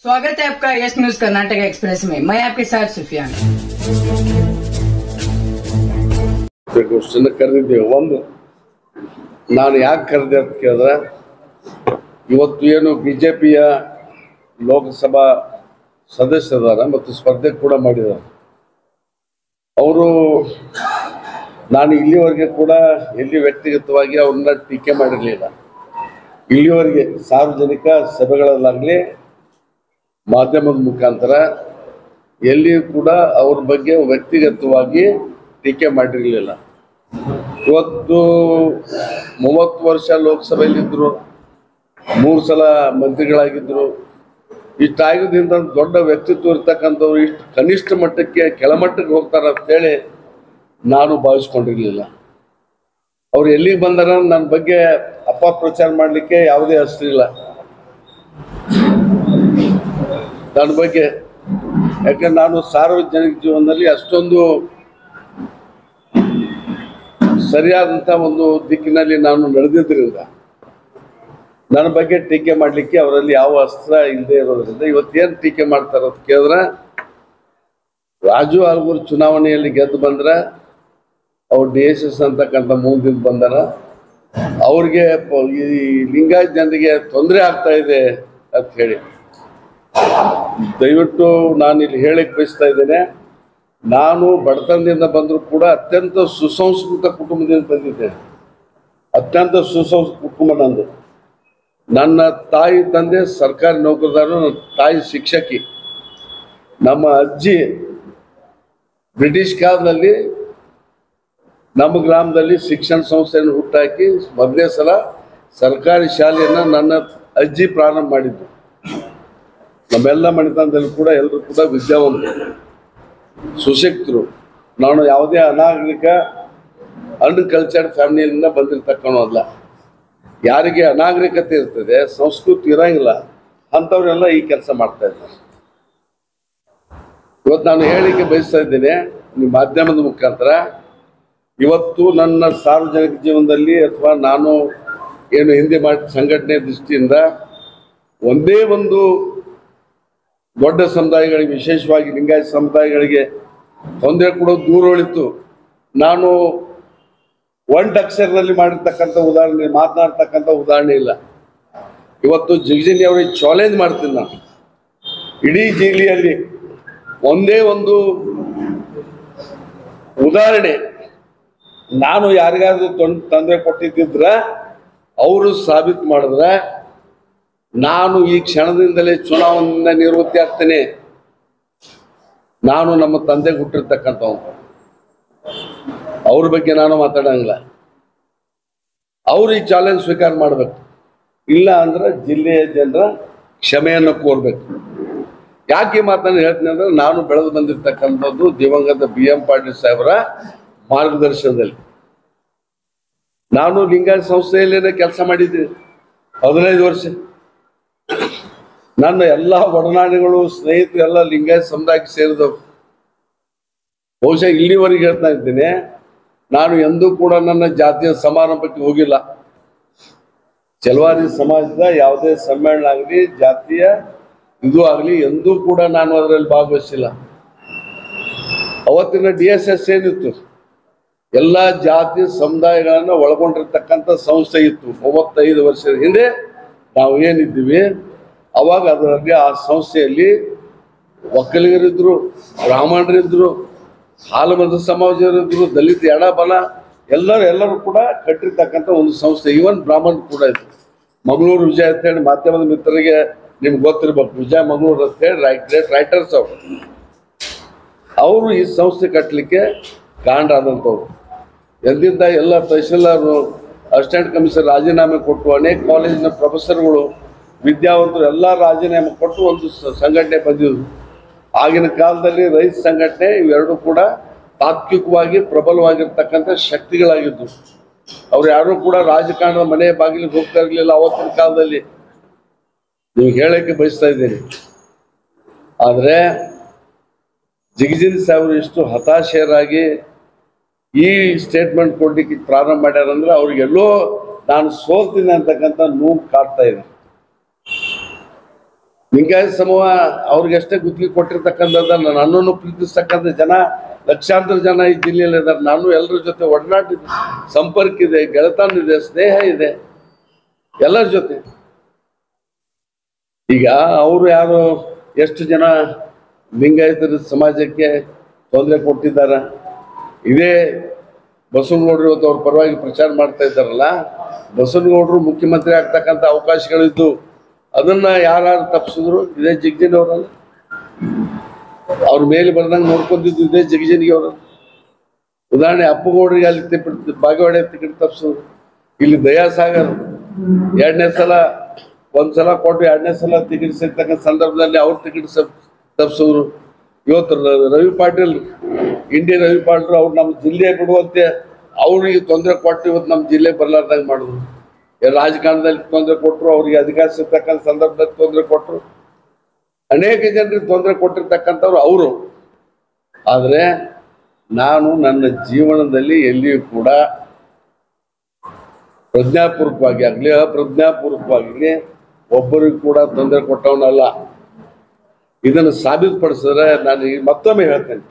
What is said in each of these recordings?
स्वागत है आपका यस न्यूज कर्नाटक एक्सप्रेस में मैं आपके साथ सुफियान ಗೋಷ್ಠಿನ ಕರೆದಿದ್ದೇವೆ ಒಂದು ನಾನು ಯಾಕೆ ಕರೆದೆ ಅಂತ ಕೇಳಿದ್ರೆ ಇವತ್ತು ಏನು ಬಿ ಜೆ ಪಿಯ ಲೋಕಸಭಾ ಸದಸ್ಯರಾರ ಮತ್ತು ಸ್ಪರ್ಧೆ ಕೂಡ ಮಾಡಿದ್ದಾರೆ ಅವರು ನಾನು ಇಲ್ಲಿವರೆಗೆ ಕೂಡ ಎಲ್ಲಿ ವ್ಯಕ್ತಿಗತವಾಗಿ ಅವ್ರನ್ನ ಟೀಕೆ ಮಾಡಿರಲಿಲ್ಲ ಇಲ್ಲಿವರೆಗೆ ಸಾರ್ವಜನಿಕ ಸಭೆಗಳಲ್ಲಾಗಲಿ ಮಾಧ್ಯಮದ ಮುಖಾಂತರ ಎಲ್ಲಿಯೂ ಕೂಡ ಅವ್ರ ಬಗ್ಗೆ ವ್ಯಕ್ತಿಗತವಾಗಿ ಟೀಕೆ ಮಾಡಿರಲಿಲ್ಲ ಇವತ್ತು ಮೂವತ್ತು ವರ್ಷ ಲೋಕಸಭೆಯಲ್ಲಿದ್ದರು ಮೂರು ಸಲ ಮಂತ್ರಿಗಳಾಗಿದ್ದರು ಇಷ್ಟಾಗೋದ್ರಿಂದ ದೊಡ್ಡ ವ್ಯಕ್ತಿತ್ವ ಇರ್ತಕ್ಕಂಥವ್ರು ಇಷ್ಟು ಕನಿಷ್ಠ ಮಟ್ಟಕ್ಕೆ ಕೆಳಮಟ್ಟಕ್ಕೆ ಹೋಗ್ತಾರೆ ಅಂತೇಳಿ ನಾನು ಭಾವಿಸ್ಕೊಂಡಿರಲಿಲ್ಲ ಅವ್ರು ಎಲ್ಲಿಗೆ ಬಂದಾರ ನನ್ನ ಬಗ್ಗೆ ಅಪಪ್ರಚಾರ ಮಾಡಲಿಕ್ಕೆ ಯಾವುದೇ ಹೆಸರಿಲ್ಲ ನನ್ನ ಬಗ್ಗೆ ಯಾಕಂದ್ರೆ ನಾನು ಸಾರ್ವಜನಿಕ ಜೀವನದಲ್ಲಿ ಅಷ್ಟೊಂದು ಸರಿಯಾದಂಥ ಒಂದು ದಿಕ್ಕಿನಲ್ಲಿ ನಾನು ನಡೆದಿದ್ದರಿಂದ ನನ್ನ ಬಗ್ಗೆ ಟೀಕೆ ಮಾಡಲಿಕ್ಕೆ ಅವರಲ್ಲಿ ಯಾವ ಅಸ್ತ್ರ ಇಲ್ಲದೆ ಇರೋದ್ರಿಂದ ಇವತ್ತೇನು ಟೀಕೆ ಮಾಡ್ತಾರೆ ಅಂತ ಕೇಳಿದ್ರೆ ರಾಜು ಆಲ್ಗೂರು ಚುನಾವಣೆಯಲ್ಲಿ ಗೆದ್ದು ಬಂದ್ರೆ ಅವ್ರು ಡಿ ಎಸ್ ಎಸ್ ಅಂತಕ್ಕಂಥ ಮೂಲದಿಂದ ಬಂದಾರ ಅವ್ರಿಗೆ ಪ- ಈ ಲಿಂಗಾಯತ್ ಜನರಿಗೆ ತೊಂದರೆ ಆಗ್ತಾ ಇದೆ ಅಂತ ಹೇಳಿ ದಯವಿಟ್ಟು ನಾನು ಇಲ್ಲಿ ಹೇಳಕ್ಕೆ ಬಯಸ್ತಾ ಇದ್ದೇನೆ ನಾನು ಬಡತನದಿಂದ ಬಂದರೂ ಕೂಡ ಅತ್ಯಂತ ಸುಸಂಸ್ಕೃತ ಕುಟುಂಬದಿಂದ ಬಂದಿದ್ದೇನೆ ಅತ್ಯಂತ ಸುಸಂಸ್ಕೃತ ಕುಟುಂಬ ನಂದು ನನ್ನ ತಾಯಿ ತಂದೆ ಸರ್ಕಾರಿ ನೌಕರದಾರರು ನನ್ನ ತಾಯಿ ಶಿಕ್ಷಕಿ ನಮ್ಮ ಅಜ್ಜಿ ಬ್ರಿಟಿಷ್ ಕಾಲದಲ್ಲಿ ನಮ್ಮ ಗ್ರಾಮದಲ್ಲಿ ಶಿಕ್ಷಣ ಸಂಸ್ಥೆಯನ್ನು ಹುಟ್ಟಾಕಿ ಮೊದಲನೇ ಸಲ ಸರ್ಕಾರಿ ಶಾಲೆಯನ್ನು ನನ್ನ ಅಜ್ಜಿ ಪ್ರಾರಂಭ ಮಾಡಿದ್ದು ನಮ್ಮೆಲ್ಲ ಮನೆತನದಲ್ಲಿ ಕೂಡ ಎಲ್ಲರೂ ಕೂಡ ವಿದ್ಯಾವಂತರು ಸುಶಕ್ತರು ನಾನು ಯಾವುದೇ ಅನಾಗರಿಕ ಅನ್ಕಲ್ಚರ್ಡ್ ಫ್ಯಾಮಿಲಿಯಿಂದ ಬಂದಿರತಕ್ಕವಲ್ಲ ಯಾರಿಗೆ ಅನಾಗರಿಕತೆ ಇರ್ತದೆ ಸಂಸ್ಕೃತಿ ಇರಂಗಿಲ್ಲ ಅಂಥವ್ರೆಲ್ಲ ಈ ಕೆಲಸ ಮಾಡ್ತಾ ಇದ್ದಾರೆ ಇವತ್ತು ನಾನು ಹೇಳಿಕೆ ಬಯಸ್ತಾ ಇದ್ದೇನೆ ನಿಮ್ಮ ಮಾಧ್ಯಮದ ಮುಖಾಂತರ ಇವತ್ತು ನನ್ನ ಸಾರ್ವಜನಿಕ ಜೀವನದಲ್ಲಿ ಅಥವಾ ನಾನು ಏನು ಹಿಂದೆ ಮಾಡಿದ ಸಂಘಟನೆ ದೃಷ್ಟಿಯಿಂದ ಒಂದೇ ಒಂದು ದೊಡ್ಡ ಸಮುದಾಯಗಳಿಗೆ ವಿಶೇಷವಾಗಿ ಲಿಂಗಾಯತ ಸಮುದಾಯಗಳಿಗೆ ತೊಂದರೆ ಕೊಡೋದು ದೂರ ಉಳಿತು ನಾನು ಒಂಟ್ ಅಕ್ಷರದಲ್ಲಿ ಮಾಡಿರ್ತಕ್ಕಂಥ ಉದಾಹರಣೆ ಮಾತನಾಡ್ತಕ್ಕಂಥ ಉದಾಹರಣೆ ಇಲ್ಲ ಇವತ್ತು ಜಿಗಜಿನಿ ಅವರಿಗೆ ಚಾಲೆಂಜ್ ಮಾಡ್ತೀನಿ ನಾನು ಇಡೀ ಜಿಲ್ಲೆಯಲ್ಲಿ ಒಂದೇ ಒಂದು ಉದಾಹರಣೆ ನಾನು ಯಾರಿಗಾದ್ರೂ ತೊಂದ್ ತೊಂದರೆ ಕೊಟ್ಟಿದ್ದಿದ್ರೆ ಅವರು ಸಾಬೀತು ಮಾಡಿದ್ರೆ ನಾನು ಈ ಕ್ಷಣದಿಂದಲೇ ಚುನಾವಣೆಯಿಂದ ನಿವೃತ್ತಿ ಆಗ್ತೇನೆ ನಾನು ನಮ್ಮ ತಂದೆಗೆ ಹುಟ್ಟಿರ್ತಕ್ಕಂಥವ್ನು ಅವ್ರ ಬಗ್ಗೆ ನಾನು ಮಾತಾಡಂಗಿಲ್ಲ ಅವ್ರು ಈ ಚಾಲೆಂಜ್ ಸ್ವೀಕಾರ ಮಾಡಬೇಕು ಇಲ್ಲ ಅಂದ್ರೆ ಜಿಲ್ಲೆಯ ಜನರ ಕ್ಷಮೆಯನ್ನು ಕೋರ್ಬೇಕು ಯಾಕೆ ಈ ಮಾತನ್ನು ಹೇಳ್ತೀನಿ ಅಂದ್ರೆ ನಾನು ಬೆಳೆದು ಬಂದಿರ್ತಕ್ಕಂಥದ್ದು ದಿವಂಗತ ಬಿ ಎಂ ಪಾಟೀಲ್ ಸಾಹೇಬರ ಮಾರ್ಗದರ್ಶನದಲ್ಲಿ ನಾನು ಲಿಂಗಾಯತ ಸಂಸ್ಥೆಯಲ್ಲೇನೆ ಕೆಲಸ ಮಾಡಿದ್ದೀನಿ ಹದಿನೈದು ವರ್ಷ ನನ್ನ ಎಲ್ಲ ಒಡನಾಡಿಗಳು ಸ್ನೇಹಿತರು ಎಲ್ಲ ಲಿಂಗಾಯತ ಸಮುದಾಯಕ್ಕೆ ಸೇರಿದವು ಬಹುಶಃ ಇಲ್ಲಿವರೆಗೆ ಹೇಳ್ತಾ ಇದ್ದೀನಿ ನಾನು ಎಂದೂ ಕೂಡ ನನ್ನ ಜಾತಿಯ ಸಮಾರಂಭಕ್ಕೆ ಹೋಗಿಲ್ಲ ಚಲವಾದಿ ಸಮಾಜದ ಯಾವುದೇ ಸಮ್ಮೇಳನ ಆಗಲಿ ಜಾತಿಯ ಇದು ಆಗಲಿ ಎಂದೂ ಕೂಡ ನಾನು ಅದರಲ್ಲಿ ಭಾಗವಹಿಸಿಲ್ಲ ಅವತ್ತಿನ ಡಿ ಎಸ್ ಎಸ್ ಏನಿತ್ತು ಎಲ್ಲ ಜಾತಿ ಸಮುದಾಯಗಳನ್ನು ಒಳಗೊಂಡಿರ್ತಕ್ಕಂಥ ಸಂಸ್ಥೆ ಇತ್ತು ಮೂವತ್ತೈದು ವರ್ಷದ ಹಿಂದೆ ನಾವು ಏನಿದ್ದೀವಿ ಅವಾಗ ಅದರಲ್ಲಿ ಆ ಸಂಸ್ಥೆಯಲ್ಲಿ ಒಕ್ಕಲಿಗರಿದ್ರು ಬ್ರಾಹ್ಮಣರಿದ್ರು ಹಾಲುಮತ ಸಮಾಜರಿದ್ರು ದಲಿತ ಎಡಬಲ ಎಲ್ಲರೂ ಎಲ್ಲರೂ ಕೂಡ ಕಟ್ಟಿರ್ತಕ್ಕಂಥ ಒಂದು ಸಂಸ್ಥೆ ಈವನ್ ಬ್ರಾಹ್ಮಣ ಕೂಡ ಇತ್ತು ಮಂಗಳೂರು ವಿಜಯ ಅಂತ ಹೇಳಿ ಮಾಧ್ಯಮದ ಮಿತ್ರರಿಗೆ ನಿಮ್ಗೆ ಗೊತ್ತಿರ್ಬೇಕು ವಿಜಯ ಮಂಗಳೂರು ಅಂತ ಹೇಳಿ ರೈಟ್ ಗ್ರೇಟ್ ರೈಟರ್ಸ್ ಅವರು ಅವರು ಈ ಸಂಸ್ಥೆ ಕಟ್ಟಲಿಕ್ಕೆ ಕಾರಣರಾದಂಥವ್ರು ಎಂದಿಂದ ಎಲ್ಲ ತಹಶೀಲ್ದಾರರು ಅಸಿಸ್ಟೆಂಟ್ ಕಮಿಷನರ್ ರಾಜೀನಾಮೆ ಕೊಟ್ಟು ಅನೇಕ ಕಾಲೇಜಿನ ಪ್ರೊಫೆಸರ್ಗಳು ವಿದ್ಯಾವಂತರು ಎಲ್ಲ ರಾಜೀನಾಮೆ ಕೊಟ್ಟು ಒಂದು ಸ- ಸಂಘಟನೆ ಬಂದಿದ್ರು ಆಗಿನ ಕಾಲದಲ್ಲಿ ರೈತ ಸಂಘಟನೆ ಇವೆರಡೂ ಕೂಡ ತಾತ್ವಿಕವಾಗಿ ಪ್ರಬಲವಾಗಿರ್ತಕ್ಕಂಥ ಶಕ್ತಿಗಳಾಗಿದ್ದು ಅವ್ರು ಯಾರು ಕೂಡ ರಾಜಕಾರಣದ ಮನೆ ಬಾಗಿಲಿಗೆ ಹೋಗ್ತಾ ಇರಲಿಲ್ಲ ಅವತ್ತಿನ ಕಾಲದಲ್ಲಿ ನಿಮ್ಗೆ ಹೇಳಕ್ಕೆ ಬಯಸ್ತಾ ಇದ್ದೀನಿ ಆದರೆ ಜಿಗಜಿನ್ ಸಾಹೇಬರು ಎಷ್ಟು ಹತಾಶರಾಗಿ ಈ ಸ್ಟೇಟ್ಮೆಂಟ್ ಕೊಡ್ಲಿಕ್ಕೆ ಪ್ರಾರಂಭ ಮಾಡ್ಯಾರಂದ್ರೆ ಅವ್ರಿಗೆಲ್ಲೋ ನಾನು ಸೋಲ್ತೀನಿ ಅಂತಕ್ಕಂಥ ನೋವು ಕಾಡ್ತಾ ಇದೆ ಲಿಂಗಾಯತ ಸಮೂಹ ಅವ್ರಿಗೆ ಅಷ್ಟೇ ಗುತ್ತಿಗೆ ಕೊಟ್ಟಿರ್ತಕ್ಕಂಥದ್ದು ನನ್ನನ್ನು ಪ್ರೀತಿಸ್ತಕ್ಕಂಥ ಜನ ಲಕ್ಷಾಂತರ ಜನ ಈ ಜಿಲ್ಲೆಯಲ್ಲಿ ಇದ್ದಾರೆ ನಾನು ಎಲ್ಲರ ಜೊತೆ ಒಡನಾಟ ಇದೆ ಸಂಪರ್ಕ ಇದೆ ಗೆಳೆತನ ಇದೆ ಸ್ನೇಹ ಇದೆ ಎಲ್ಲರ ಜೊತೆ ಈಗ ಅವರು ಯಾರು ಎಷ್ಟು ಜನ ಲಿಂಗಾಯತರ ಸಮಾಜಕ್ಕೆ ತೊಂದರೆ ಕೊಟ್ಟಿದ್ದಾರೆ ಇದೇ ಬಸವನಗೌಡರು ಇವತ್ತು ಅವ್ರ ಪರವಾಗಿ ಪ್ರಚಾರ ಮಾಡ್ತಾ ಇದ್ದಾರಲ್ಲ ಬಸವನಗೌಡರು ಮುಖ್ಯಮಂತ್ರಿ ಆಗ್ತಕ್ಕಂಥ ಅವಕಾಶಗಳಿದ್ದು ಅದನ್ನ ಯಾರು ತಪ್ಪಿಸಿದ್ರು ಇದೇ ಜಗ್ಜನ್ ಅವರಲ್ಲ ಅವ್ರ ಮೇಲೆ ಬರ್ದಂಗೆ ನೋಡ್ಕೊಂಡಿದ್ದು ಇದೇ ಜಗಜನಿಗೆ ಅವರು ಉದಾಹರಣೆ ಅಪ್ಪಗೌಡರಿಗೆ ಅಲ್ಲಿ ತಿಪ್ಪ ಬಾಗೇವಾಡಿ ಟಿಕೆಟ್ ತಪ್ಪಿಸಿದ್ರು ಇಲ್ಲಿ ದಯಾಸಾಗರ್ ಎರಡನೇ ಸಲ ಒಂದ್ಸಲ ಕೊಟ್ಟು ಎರಡನೇ ಸಲ ಟಿಕೆಟ್ ಸಿಗ್ತಕ್ಕಂಥ ಸಂದರ್ಭದಲ್ಲಿ ಅವ್ರ ಟಿಕೆಟ್ ತಪ್ಪಿಸಿದ್ರು ಇವತ್ತು ರ- ರವಿ ಪಾಟೀಲ್ ಇಂಡಿಯ ರವಿ ಪಾಟೀಲ್ ಅವ್ರು ನಮ್ಮ ಜಿಲ್ಲೆ ಬಿಡುವಂತೆ ಅವ್ರಿಗೆ ತೊಂದರೆ ಕೊಟ್ಟು ಇವತ್ತು ನಮ್ಮ ಜಿಲ್ಲೆ ಬರ್ಲಾರ್ದಂಗೆ ಮಾಡಿದ್ರು ಈ ರಾಜಕಾರಣದಲ್ಲಿ ತೊಂದರೆ ಕೊಟ್ಟರು ಅವ್ರಿಗೆ ಅಧಿಕಾರ ಸಿಗ್ತಕ್ಕಂಥ ಸಂದರ್ಭದಲ್ಲಿ ತೊಂದರೆ ಕೊಟ್ಟರು ಅನೇಕ ಜನರಿಗೆ ತೊಂದರೆ ಕೊಟ್ಟಿರ್ತಕ್ಕಂಥವ್ರು ಅವರು ಆದರೆ ನಾನು ನನ್ನ ಜೀವನದಲ್ಲಿ ಎಲ್ಲಿಯೂ ಕೂಡ ಪ್ರಜ್ಞಾಪೂರ್ವಕವಾಗಿ ಆಗಲಿ ಅಪ್ರಜ್ಞಾಪೂರ್ವಕವಾಗಿ ಒಬ್ಬರಿಗೂ ಕೂಡ ತೊಂದರೆ ಕೊಟ್ಟವನಲ್ಲ ಇದನ್ನು ಸಾಬೀತುಪಡಿಸಿದ್ರೆ ನಾನು ಈಗ ಮತ್ತೊಮ್ಮೆ ಹೇಳ್ತೇನೆ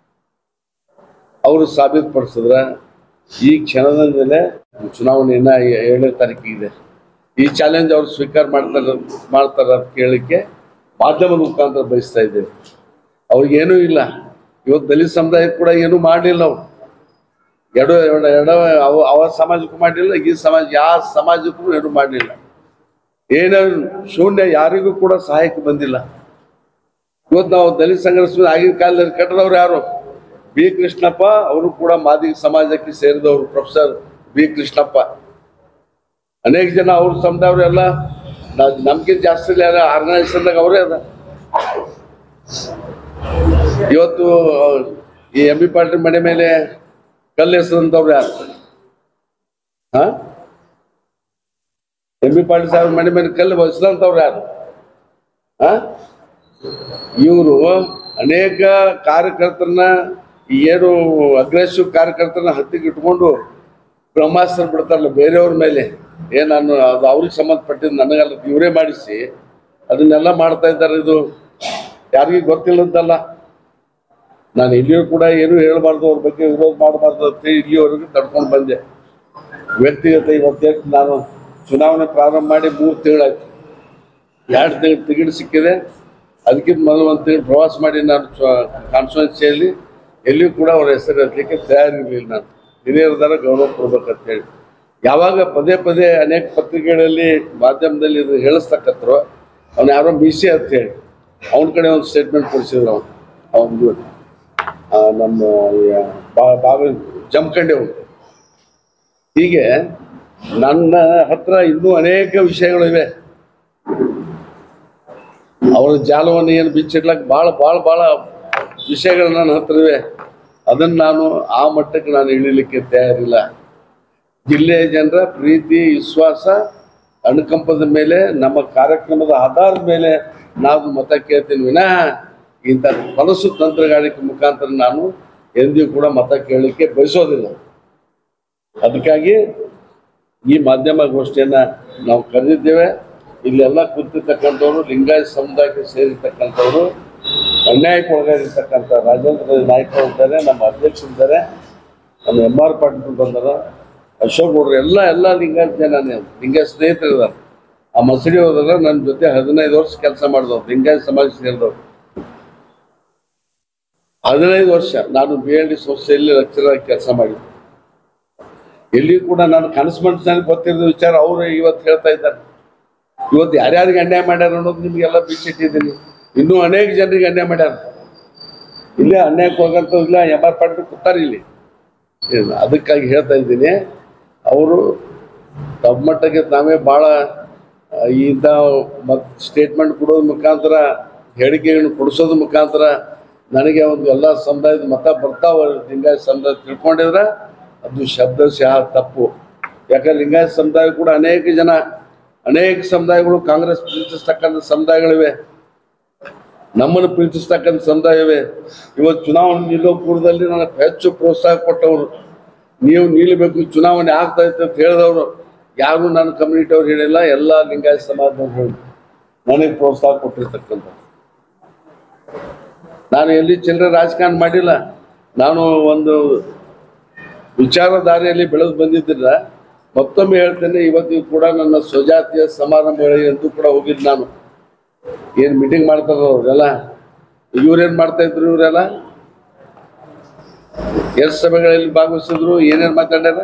ಅವರು ಸಾಬೀತುಪಡಿಸಿದ್ರೆ ಈ ಕ್ಷಣದಿಂದಲೇ ಚುನಾವಣೆಯನ್ನ ಏ- ಏಳನೇ ತಾರೀಕಿಗೆ ಈ ಚಾಲೆಂಜ್ ಅವ್ರು ಸ್ವೀಕಾರ ಮಾಡ್ತಾರ ಮಾಡ್ತಾರ ಅಂತ ಕೇಳಲಿಕ್ಕೆ ಮಾಧ್ಯಮದ ಮುಖಾಂತರ ಬಯಸ್ತಾ ಇದ್ದೇವೆ ಅವ್ರಿಗೇನೂ ಇಲ್ಲ ಇವತ್ತು ದಲಿತ ಸಮುದಾಯ ಕೂಡ ಏನೂ ಮಾಡಲಿಲ್ಲ ಅವ್ರು ಎಡ ಎಡ ಎಡ ಅವ ಅವ ಸಮಾಜಕ್ಕೂ ಮಾಡಲಿಲ್ಲ ಈ ಸಮಾಜ ಯಾವ ಸಮಾಜಕ್ಕೂ ಏನೂ ಮಾಡಲಿಲ್ಲ ಏನೋ ಶೂನ್ಯ ಯಾರಿಗೂ ಕೂಡ ಸಹಾಯಕ್ಕೆ ಬಂದಿಲ್ಲ ಇವತ್ತು ನಾವು ದಲಿತ ಸಂಘರ್ಷ ಆಗಿನ ಕಾಲದಲ್ಲಿ ಕಟ್ಟದವ್ರು ಯಾರು ಬಿ ಕೃಷ್ಣಪ್ಪ ಅವರು ಕೂಡ ಮಾದಿಗ ಸಮಾಜಕ್ಕೆ ಸೇರಿದವರು ಪ್ರೊಫೆಸರ್ ಬಿ ಕೃಷ್ಣಪ್ಪ ಅನೇಕ ಜನ ಅವ್ರ ಸಮುದಾಯವರೆಲ್ಲ ನಮ್ಗಿಂತ ಜಾಸ್ತಿ ಯಾರ ಆರ್ಗನೈಸೇಷನ್ದಾಗ ಅವರೇ ಅದ ಇವತ್ತು ಈ ಎಂ ಬಿ ಪಾಟೀಲ್ ಮನೆ ಮೇಲೆ ಕಲ್ಲು ಎಸೆದಂಥವ್ರು ಯಾರು ಹಾ ಎಂ ಬಿ ಪಾಟೀಲ್ ಸಾಹೇಬ್ರ ಮನೆ ಮೇಲೆ ಕಲ್ಲು ಬಸಿದಂಥವ್ರು ಯಾರು ಹಾ ಇವರು ಅನೇಕ ಕಾರ್ಯಕರ್ತರನ್ನ ಈ ಏನು ಅಗ್ರೆಸಿವ್ ಕಾರ್ಯಕರ್ತರನ್ನ ಹತ್ತಿಗೆ ಇಟ್ಕೊಂಡು ಬ್ರಹ್ಮಾಸ್ತ್ರ ಬಿಡ್ತಾರಲ್ಲ ಬೇರೆಯವ್ರ ಮೇಲೆ ಏ ನಾನು ಅದು ಅವ್ರಿಗೆ ಸಂಬಂಧಪಟ್ಟಿದ್ದು ನನಗಲ್ಲ ಇವರೇ ಮಾಡಿಸಿ ಅದನ್ನೆಲ್ಲ ಮಾಡ್ತಾ ಇದ್ದಾರೆ ಇದು ಯಾರಿಗೂ ಗೊತ್ತಿಲ್ಲದಲ್ಲ ನಾನು ಇಲ್ಲಿಯೂ ಕೂಡ ಏನೂ ಹೇಳಬಾರ್ದು ಅವ್ರ ಬಗ್ಗೆ ವಿರೋಧ ಮಾಡಬಾರ್ದು ಅಂತ ಇಲ್ಲಿವರೆಗೂ ತಡ್ಕೊಂಡು ಬಂದೆ ವ್ಯಕ್ತಿಗತ ಇವತ್ತೇನು ನಾನು ಚುನಾವಣೆ ಪ್ರಾರಂಭ ಮಾಡಿ ಮೂರು ತಿಂಗಳಾಯ್ತು ಎರಡು ತಿಂಗಳು ಟಿಕೆಟ್ ಸಿಕ್ಕಿದೆ ಅದಕ್ಕಿಂತ ಮೊದಲು ಒಂದು ತಿಂಗಳು ಪ್ರವಾಸ ಮಾಡಿ ನಾನು ಕಾನ್ಸ್ಟಿಟ್ಯೂನ್ಸಿಯಲ್ಲಿ ಎಲ್ಲಿಯೂ ಕೂಡ ಅವ್ರ ಹೆಸರು ಎತ್ತಲಿಕ್ಕೆ ತಯಾರಿರಲಿಲ್ಲ ನಾನು ಹಿರಿಯರದಾರ ಗೌರವ ಕೊಡ್ಬೇಕಂತ ಹೇಳಿ ಯಾವಾಗ ಪದೇ ಪದೇ ಅನೇಕ ಪತ್ರಿಕೆಗಳಲ್ಲಿ ಮಾಧ್ಯಮದಲ್ಲಿ ಇದು ಹೇಳಿಸ್ತಕ್ಕಂಥರು ಅವ್ನು ಯಾರೋ ಬಿಸಿ ಅಂತ ಹೇಳಿ ಅವನ ಕಡೆ ಒಂದು ಸ್ಟೇಟ್ಮೆಂಟ್ ಕೊಡಿಸಿದ್ರು ಅವನು ಅವನು ನಮ್ಮ ಯಾ- ಬಾ- ಬಾವಿ ಜಮಖಂಡಿ ಅವನು ಹೀಗೆ ನನ್ನ ಹತ್ರ ಇನ್ನೂ ಅನೇಕ ವಿಷಯಗಳಿವೆ ಅವರ ಜಾಲವನ್ನು ಏನು ಬಿಚ್ಚಿಡ್ಲಕ್ಕೆ ಭಾಳ ಭಾಳ ಭಾಳ ವಿಷಯಗಳು ನನ್ನ ಹತ್ರ ಇವೆ ಅದನ್ನು ನಾನು ಆ ಮಟ್ಟಕ್ಕೆ ನಾನು ಇಳಿಲಿಕ್ಕೆ ತಯಾರಿಲ್ಲ ಜಿಲ್ಲೆಯ ಜನರ ಪ್ರೀತಿ ವಿಶ್ವಾಸ ಅನುಕಂಪದ ಮೇಲೆ ನಮ್ಮ ಕಾರ್ಯಕ್ರಮದ ಆಧಾರದ ಮೇಲೆ ನಾವು ಮತ ಕೇಳ್ತೀನಿ ವಿನಃ ಇಂಥ ಕನಸು ತಂತ್ರಗಾರಿಕೆ ಮುಖಾಂತರ ನಾನು ಎಂದಿಗೂ ಕೂಡ ಮತ ಕೇಳಲಿಕ್ಕೆ ಬಯಸೋದಿಲ್ಲ ಅದಕ್ಕಾಗಿ ಈ ಮಾಧ್ಯಮ ಗೋಷ್ಠಿಯನ್ನ ನಾವು ಕರೆದಿದ್ದೇವೆ ಇಲ್ಲೆಲ್ಲ ಕೂತಿರ್ತಕ್ಕಂಥವ್ರು ಲಿಂಗಾಯತ ಸಮುದಾಯಕ್ಕೆ ಸೇರಿರ್ತಕ್ಕಂಥವ್ರು ಅನ್ಯಾಯಕ್ಕೆ ಒಳಗಾಗಿರ್ತಕ್ಕಂಥ ರಾಜೇಂದ್ರ ನಾಯ್ಕರು ಇದ್ದಾರೆ ನಮ್ಮ ಅಧ್ಯಕ್ಷರಿದ್ದಾರೆ ನಮ್ಮ ಎಂ ಆರ್ ಪಾಟೀಲ್ ಬಂದಾರ ಅಶೋಕ್ ಗೌಡ್ರು ಎಲ್ಲ ಎಲ್ಲ ಲಿಂಗಾಯತ ಜನ ಲಿಂಗಾಯತ ಸ್ನೇಹಿತರಿದ್ದಾರೆ ಆ ಮಸಡಿ ಹೋದಾಗ ನನ್ನ ಜೊತೆ ಹದಿನೈದು ವರ್ಷ ಕೆಲಸ ಮಾಡಿದವ್ರು ಲಿಂಗಾಯತ ಸಮಾಜ ಸೇರಿದವ್ರು ಹದಿನೈದು ವರ್ಷ ನಾನು ಬಿ ಎಲ್ ಡಿ ಸಂಸ್ಥೆಯಲ್ಲಿ ಲೆಕ್ಚರ್ ಕೆಲಸ ಮಾಡಿದ್ದೆ ಎಲ್ಲಿ ಕೂಡ ನಾನು ಕನಸು ಮನಸ್ಸಿನಲ್ಲಿ ಗೊತ್ತಿರೋ ವಿಚಾರ ಅವರು ಇವತ್ತು ಹೇಳ್ತಾ ಇದ್ದಾರೆ ಇವತ್ತು ಯಾರ್ಯಾರಿಗೆ ಅನ್ಯಾಯ ಮಾಡ್ಯಾರ ಅನ್ನೋದು ನಿಮಗೆಲ್ಲ ಬಿಚ್ಚಿಟ್ಟಿದ್ದೀನಿ ಇನ್ನೂ ಅನೇಕ ಜನರಿಗೆ ಅನ್ಯಾಯ ಮಾಡ್ಯಾರ ಇಲ್ಲೇ ಅನ್ಯಾಯಕ್ಕೆ ಹೋಗಂತ ಇಲ್ಲ ಎಮ್ ಆರ್ ಪಾಟೀಲ್ ಕೂತಾರೆ ಇಲ್ಲಿ ಏನು, ಅದಕ್ಕಾಗಿ ಹೇಳ್ತಾ ಇದ್ದೀನಿ ಅವರು ತಮ್ಮ ಮಟ್ಟಕ್ಕೆ ತಾವೇ ಭಾಳ ಆ, ಇಂಥ ಮತ್ ಸ್ಟೇಟ್ಮೆಂಟ್ ಕೊಡೋದ್ರ ಮುಖಾಂತರ ಹೇಳಿಕೆಗಳನ್ನು ಕೊಡಿಸೋದ್ರ ಮುಖಾಂತರ ನನಗೆ ಒಂದು ಎಲ್ಲ ಸಮುದಾಯದ ಮತ ಬರ್ತಾವ ಲಿಂಗಾಯತ ಸಮುದಾಯ ತಿಳ್ಕೊಂಡಿದ್ರೆ ಅದು ಶಬ್ದಶಃ ತಪ್ಪು ಯಾಕಂದ್ರೆ ಲಿಂಗಾಯತ ಸಮುದಾಯ ಕೂಡ ಅನೇಕ ಜನ ಅನೇಕ ಸಮುದಾಯಗಳು ಕಾಂಗ್ರೆಸ್ ಪ್ರೀತಿಸ್ತಕ್ಕಂಥ ಸಮುದಾಯಗಳಿವೆ ನಮ್ಮನ್ನು ಪ್ರೀತಿಸ್ತಕ್ಕಂಥ ಸಮುದಾಯವೇ ಇವತ್ತು ಚುನಾವಣೆ ನಿಲ್ಲೋ ಪೂರ್ವದಲ್ಲಿ ನನಗೆ ಹೆಚ್ಚು ಪ್ರೋತ್ಸಾಹ ಕೊಟ್ಟವರು ನೀವು ನಿಲ್ಲಬೇಕು ಚುನಾವಣೆ ಆಗ್ತಾ ಇತ್ತು ಅಂತ ಹೇಳಿದವರು ಯಾರು ನನ್ನ ಕಮ್ಯುನಿಟಿ ಅವ್ರು ಹೇಳಿಲ್ಲ ಎಲ್ಲ ಲಿಂಗಾಯತ ಸಮಾಜದವ್ರು ಹೇಳಿ ನನಗೆ ಪ್ರೋತ್ಸಾಹ ಕೊಟ್ಟಿರ್ತಕ್ಕಂಥ ನಾನು ಎಲ್ಲಿ ಚಿಲ್ಲರೆ ರಾಜಕಾರಣ ಮಾಡಿಲ್ಲ ನಾನು ಒಂದು ವಿಚಾರಧಾರೆಯಲ್ಲಿ ಬೆಳೆದು ಬಂದಿದ್ದಿಲ್ಲ ಮತ್ತೊಮ್ಮೆ ಹೇಳ್ತೇನೆ ಇವತ್ತಿಗೂ ಕೂಡ ನನ್ನ ಸ್ವಜಾತಿಯ ಸಮಾರಂಭಗಳಿಗೆ ಎಂದೂ ಕೂಡ ಹೋಗಿದ್ದು ನಾನು ಏನು ಮೀಟಿಂಗ್ ಮಾಡ್ತಾರ ಅವರೆಲ್ಲ ಇವ್ರೇನ್ ಮಾಡ್ತಾ ಇದ್ರು ಇವರೆಲ್ಲ ಎಷ್ಟು ಸಭೆಗಳಲ್ಲಿ ಭಾಗವಹಿಸಿದ್ರು ಏನೇನು ಮಾತಾಡ್ಯಾರ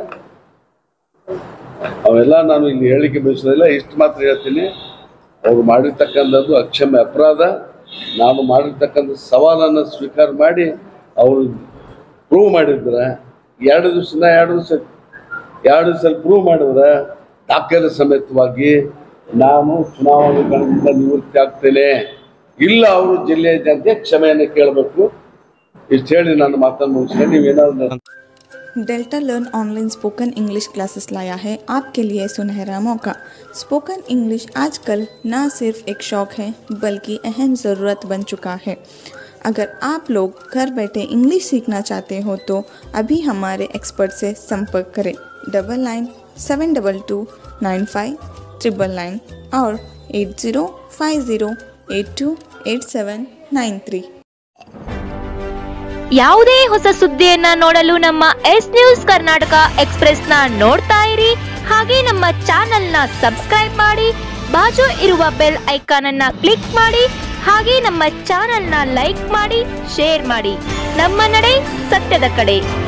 ಅವೆಲ್ಲ ನಾನು ಇಲ್ಲಿ ಹೇಳಲಿಕ್ಕೆ ಬಯಸೋದಿಲ್ಲ ಇಷ್ಟು ಮಾತ್ರ ಹೇಳ್ತೀನಿ ಅವ್ರು ಮಾಡಿರ್ತಕ್ಕಂಥದ್ದು ಅಕ್ಷಮ್ಯ ಅಪರಾಧ ನಾನು ಮಾಡಿರ್ತಕ್ಕಂಥ ಸವಾಲನ್ನು ಸ್ವೀಕಾರ ಮಾಡಿ ಅವರು ಪ್ರೂವ್ ಮಾಡಿದ್ರೆ ಎರಡು ದಿವಸನ ಎರಡು ದಿವಸ ಎರಡು ದಿವಸ ಪ್ರೂವ್ ಮಾಡಿದ್ರೆ ದಾಖಲೆ ಸಮೇತವಾಗಿ ನಾನು ಚುನಾವಣೆ ಕಣದಿಂದ ನಿವೃತ್ತಿ ಆಗ್ತೇನೆ ಇಲ್ಲ ಅವರು ಜಿಲ್ಲೆಯ ಜನತೆ ಕ್ಷಮೆಯನ್ನು ಕೇಳಬೇಕು ಇಷ್ಟು ಹೇಳಿ ನಾನು ಮಾತನ್ನು ಮುಗಿಸ್ತೇನೆ ನೀವೇನಾದ್ರು Delta learn online spoken English classes लाया है आपके लिए सुनहरा मौका स्पोकन इंग्लिश आजकल न सिर्फ एक शौक है बल्कि अहम ज़रूरत बन चुका है अगर आप लोग घर बैठे इंग्लिश सीखना चाहते हो तो अभी हमारे एक्सपर्ट से संपर्क करें double nine seven double two nine five triple nine और eight zero five zero eight two eight seven nine three ಯಾವುದೇ ಹೊಸ ಸುದ್ದಿಯನ್ನ ನೋಡಲು ನಮ್ಮ ಎಸ್ ನ್ಯೂಸ್ ಕರ್ನಾಟಕ ಎಕ್ಸ್ಪ್ರೆಸ್ನ ನೋಡ್ತಾ ಇರಿ ಹಾಗೆ ನಮ್ಮ ಚಾನೆಲ್ನ ಸಬ್ಸ್ಕ್ರೈಬ್ ಮಾಡಿ ಬಾಜು ಇರುವ ಬೆಲ್ ಐಕಾನ್ ಅನ್ನ ಕ್ಲಿಕ್ ಮಾಡಿ ಹಾಗೆ ನಮ್ಮ ಚಾನೆಲ್ನ ಲೈಕ್ ಮಾಡಿ ಶೇರ್ ಮಾಡಿ ನಮ್ಮ ನಡೆ ಸತ್ಯದ ಕಡೆ